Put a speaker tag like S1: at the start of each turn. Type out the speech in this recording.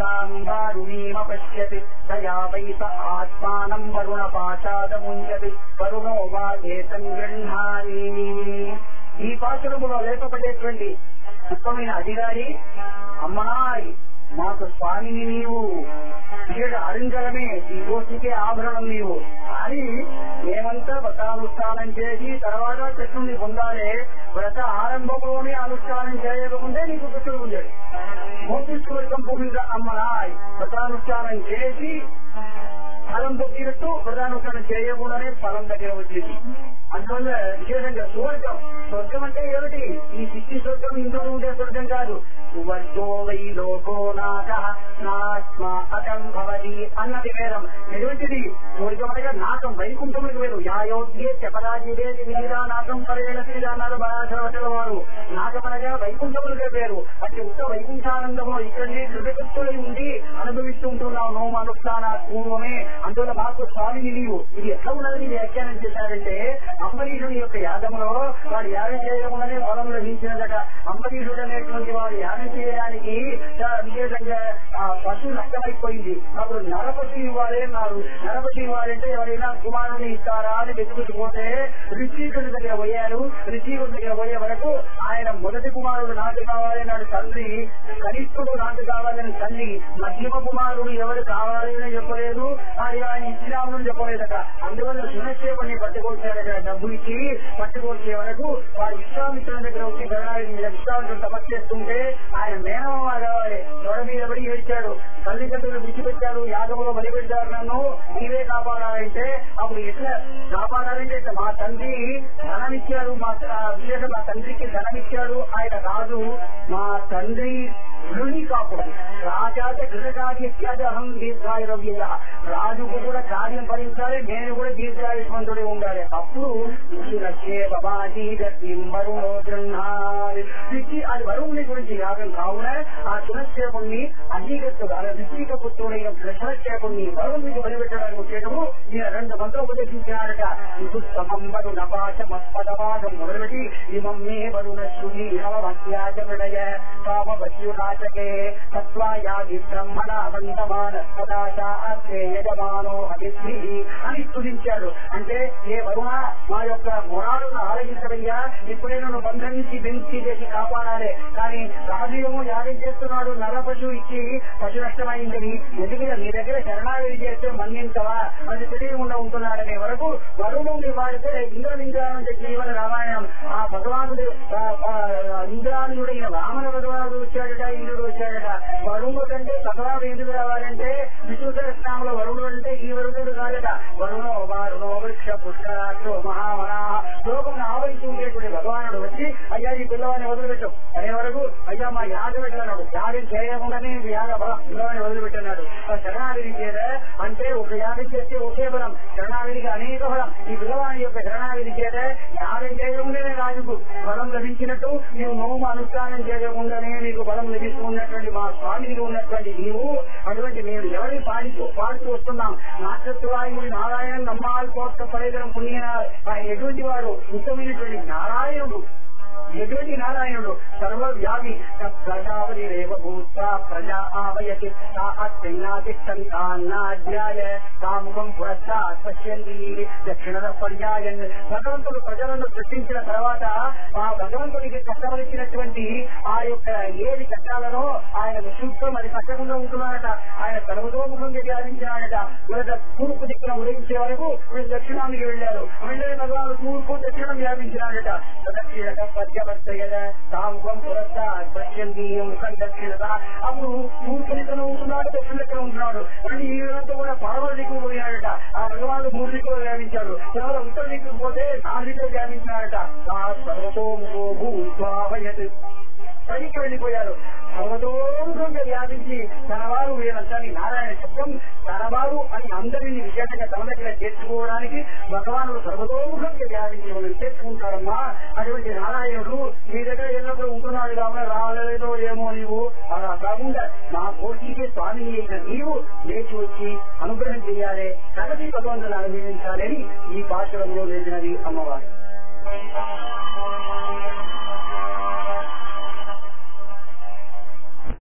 S1: తాంబారుణీమ పశ్యతి తయా వైత ఆత్మానం వరుణ పాశాదముంజతి వరుణో వా ఏతం గృహాణి ఈ పాత్రములో లేపబడేటువంటి ఉత్తమైన అధికారి అమ్మనాయ్ మాకు స్వామిని నీవు ఇక్కడ అరించడమే ఈ గోష్ఠికే ఆభరణం నీవు అని మేమంతా వ్రతానుష్ఠానం చేసి తర్వాత కృష్ణుని పొందాలే వ్రత ఆరంభంలోనే అనుష్ఠానం చేయకముందే నీకు కృష్ణుడు పొందాడు మోతీశ్వరకం భూమిగా అమ్మనాయ్ వ్రతానుష్ఠానం చేసి ఫలం దొరికినట్టు వ్రతానుష్ఠానం చేయకుండానే ఫలం దగ్గర వచ్చింది అందువల్ల విశేషంగా స్వర్గం స్వర్గం అంటే ఏమిటి ఈ సిద్ధి స్వర్గం ఇందులో ఉండే స్వర్గం కాదు వర్గో వై లోకో నాక నాత్మ అకం భవతి అన్నది వేదం ఎటువంటిది స్వర్గం అనగా నాకం వైకుంఠములకు వేరు యాయోగ్యే చెప్పరాజిదే విధిగా నాకం పరేణ శ్రీ అన్నారు బాధాసరవచల వారు నాకమనగా వైకుంఠములకే పేరు అతి ఉత్త వైకుంఠానందము ఇక్కడనే కృతకృతులై ఉండి అనుభవిస్తూ ఉంటున్నావు నోమ అనుష్ఠాన పూర్వమే అందువల్ల మాకు స్వామిని నీవు ఇది ఎట్లా ఉన్నదని వ్యాఖ్యానం చేశారంటే అంబరీషుడి యొక్క యాగంలో వాడు యాగం చేయకుండానే ఫలం లభించినదట అంబరీషుడు అనేటువంటి వాడు యాగం చేయడానికి చాలా విశేషంగా ఆ పశు నష్టమైపోయింది అప్పుడు నరపతి ఇవ్వాలి అన్నారు నరపతి ఇవ్వాలంటే ఎవరైనా కుమారుని ఇస్తారా అని వెతుకుతుపోతే ఋషికుడి దగ్గర పోయారు ఋషికుడి దగ్గర పోయే వరకు ఆయన మొదటి కుమారుడు నాకు కావాలి నాడు తండ్రి కనిష్ఠుడు నాకు కావాలని తల్లి మధ్యమ కుమారుడు ఎవరు కావాలి అని చెప్పలేదు ఆయన ఆయన ఇచ్చినామని చెప్పలేదట అందువల్ల సునక్షేపణి పట్టుకొచ్చారట డబ్బు ఇచ్చి పట్టుకొచ్చే వరకు వారి విశ్వామిత్రుల దగ్గర వచ్చి గణాలి మీద విశ్వామిత్రుడు తపస్సు చేస్తుంటే ఆయన మేనమామ కావాలి తొడ మీద పడి ఏడ్చాడు తల్లిదండ్రులు విడిచిపెట్టారు యాగంలో బలి పెట్టారు నన్ను నీవే కాపాడాలంటే అప్పుడు ఎట్లా కాపాడాలంటే మా తండ్రి ధనమిచ్చాడు మా ఆ, విశేషం మా తండ్రికి ధనమిచ్చాడు ఆయన రాజు మా తండ్రి రుణి కాపుడు రాజాత గృహకార్యహం దీర్ఘాయురవ్య రాజుకు కూడా కార్యం భరించాలి నేను కూడా దీర్ఘాయుష్మంతుడే ఉండాలి అప్పుడు వరుణో గృహాలి రుచి అది వరుణుని గురించి యాగం కావున ఆ సునక్షేపుణ్ణి అంగీకరిస్తుంది అలా రుచిక పుత్రుడైన సునక్షేపుణ్ణి వరుణునికి బలిపెట్టడానికి వచ్చేటప్పుడు ఈయన రెండు మంత్రం ఉపదేశించినాడట సుస్తమం వరుణ పాశమస్పదవాదం మొదలుపెట్టి ఇమం మే వరుణ శుని నవమత్యాచమృడయ కామవశ్యునాచకే తత్వాయాది బ్రహ్మణ వందమాన సదాశాస్త్రే యజమానో అభిస్మి అని స్తుతించాడు అంటే ఏ వరుణ మా యొక్క మొరాలను ఆలగించవయ్యా ఇప్పుడే నన్ను బంధించి బెంచి చేసి కాపాడాలి కానీ రాజుయేమో యాగం చేస్తున్నాడు నర పశువు ఇచ్చి పశు నష్టమైందని ఎందుకంటే మీ దగ్గర శరణాగతి చేస్తే మన్నించవా అది తెలియకుండా ఉంటున్నాడనే వరకు వరుణుని వాడితే ఇంద్రలింగానంటే జీవన రామాయణం ఆ భగవానుడు ఆ, ఆ, ఇంద్రానుడైన వామన భగవానుడు వచ్చాడట ఇంద్రుడు వచ్చాడట వరుణుడు కంటే భగవానుడు ఎందుకు రావాలంటే విష్ణు సహస్రనామంలో వరుణుడు అంటే ఈ వరుణుడు కాదట వరుణో వారుణో వృక్ష పుష్కరాక్షో మహామనా లోకం ఆవరించి ఉండేటువంటి భగవానుడు వచ్చి అయ్యా ఈ పిల్లవాడిని వదిలిపెట్టు అనే వరకు అయ్యా మా యాగ పెట్టన్నాడు యాగం చేయకుండానే ఈ యాగ బలం పిల్లవాడిని వదిలిపెట్టన్నాడు ఆ శరణాగతి చేత అంటే ఒక యాగం చేస్తే ఒకే బలం శరణాగతికి అనేక బలం ఈ పిల్లవాడి యొక్క శరణాగతి చేత యాగం చేయకుండానే రాజుకు బలం లభించినట్టు నీవు నోము అనుష్ఠానం చేయకుండానే నీకు బలం లభిస్తూ ఉన్నటువంటి మా స్వామికి ఉన్నటువంటి నీవు అటువంటి మేము ఎవరిని పాడుతూ పాడుతూ వస్తున్నాం నాట్యత్వాయుడు నారాయణ నమ్మాలి కోట్ల పరేదరం పుణ్యన ఆయన ఎటువంటి వాడు ఉత్తమైనటువంటి నారాయణుడు ఎటువంటి నారాయణుడు సర్వవ్యాపి తద్గదావరి రేవ భూత ప్రజా ఆవయతి తా అత్యైనాతిష్టంతాన్నాధ్యాయ తాముఖం పురస్సాత్ పశ్యంతి దక్షిణ పర్యాయన్ భగవంతుడు ప్రజలను సృష్టించిన తర్వాత ఆ భగవంతుడికి కట్టవలసినటువంటి ఆ యొక్క ఏది కట్టాలనో ఆయన విశుద్ధం అది కట్టకుండా ఉంటున్నాడట ఆయన సర్వతోముఖంగా ధ్యానించినాడట వీళ్ళ తూర్పు దిక్కున ఉదయించే వరకు వీళ్ళు దక్షిణానికి వెళ్ళారు వెంటనే భగవాను తూర్పు దక్షిణం వ్యాపించినాడట దక్షిణ పద్యవర్తయద తాముఖం పురస్సాత్ పశ్యంతి ముఖం దక్షిణత అప్పుడు తూర్పు దిక్కున ఉంటున్నాడు దక్షిణ దిక్కున ఉంటున్నాడు మళ్ళీ ఈ విధంగా కూడా పడవ దిక్కు పోయాడట ఆ భగవాను మూడు దిక్కులు వ్యాపించాడు కేవలం ఉత్తర దిక్కుకు పోతే నాలుగు దిక్కులు వ్యాపించినాడట ఆ సర్వతోముఖో భూత్వావయత్ పైకి వెళ్ళిపోయారు సర్వతోముఖంగా వ్యాపించి తనవారు వీరంతని నారాయణ శబ్దం తనవారు అని అందరినీ విశేషంగా తన దగ్గర చేర్చుకోవడానికి భగవానుడు సర్వతోముఖంగా వ్యాపించి వాళ్ళు చేర్చుకుంటారమ్మా అటువంటి నారాయణుడు మీ దగ్గర ఎల్లప్పుడూ ఉంటున్నాడు కాబట్టి రాలేదో ఏమో నీవు అలా కాకుండా నా కోటికి స్వామి అయిన నీవు లేచి వచ్చి అనుగ్రహం చేయాలి ప్రగతి భగవంతుని అనుభవించాలని ఈ పాశ్రంలో లేచినది అమ్మవారు